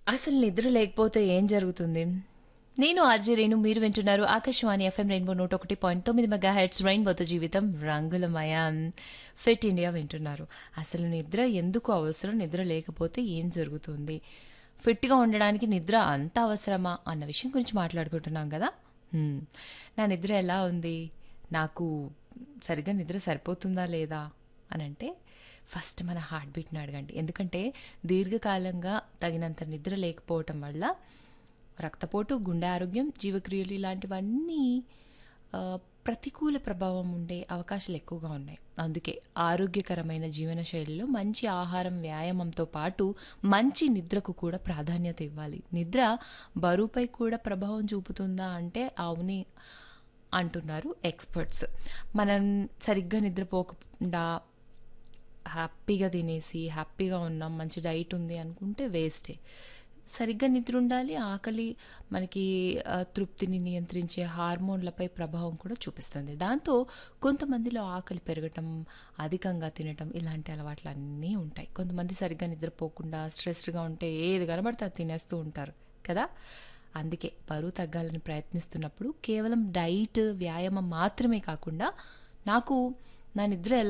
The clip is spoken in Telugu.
అసలు నిద్ర లేకపోతే ఏం జరుగుతుంది? నేను ఆర్జే రేణు మీరు వింటున్నారు ఆకాశవాణి ఎఫ్ఎం రెయిన్బో నూట ఒకటి పాయింట్ తొమ్మిది మెగా హెడ్స్ రెయిన్బోతో జీవితం రంగులమయం ఫిట్ ఇండియా వింటున్నారు అసలు నిద్ర ఎందుకు అవసరం నిద్ర లేకపోతే ఏం జరుగుతుంది ఫిట్గా ఉండడానికి నిద్ర అంత అవసరమా అన్న విషయం గురించి మాట్లాడుకుంటున్నాం కదా హ్మ్. నా నిద్ర ఎలా ఉంది నాకు సరిగ్గా నిద్ర సరిపోతుందా లేదా అని అంటే ఫస్ట్ మన హార్ట్ బీట్ని అడగండి ఎందుకంటే దీర్ఘకాలంగా తగినంత నిద్ర లేకపోవటం వల్ల రక్తపోటు గుండె ఆరోగ్యం జీవక్రియలు ఇలాంటివన్నీ ఆ, ప్రతికూల ప్రభావం ఉండే అవకాశాలు ఎక్కువగా ఉన్నాయి అందుకే ఆరోగ్యకరమైన జీవన శైలిలో మంచి ఆహారం వ్యాయామంతో పాటు మంచి నిద్రకు కూడా ప్రాధాన్యత ఇవ్వాలి నిద్ర బరువుపై కూడా ప్రభావం చూపుతుందా అంటే అవుని అంటున్నారు ఎక్స్పర్ట్స్ మనం సరిగ్గా నిద్రపోకుండా హ్యాపీగా తినేసి హ్యాపీగా ఉన్నాం మంచి డైట్ ఉంది అనుకుంటే వేస్టే సరిగ్గా నిద్ర ఉండాలి ఆకలి మనకి ఆ, తృప్తిని నియంత్రించే హార్మోన్లపై ప్రభావం కూడా చూపిస్తుంది దాంతో కొంతమందిలో ఆకలి పెరగటం అధికంగా తినటం ఇలాంటి అలవాట్లు అన్నీ ఉంటాయి కొంతమంది సరిగ్గా నిద్రపోకుండా స్ట్రెస్డ్గా ఉంటే ఏది కనబడితే అది తినేస్తూ ఉంటారు కదా అందుకే బరువు తగ్గాలని ప్రయత్నిస్తున్నప్పుడు కేవలం డైట్ వ్యాయామం మాత్రమే కాకుండా నాకు నా నిద్ర ఎలా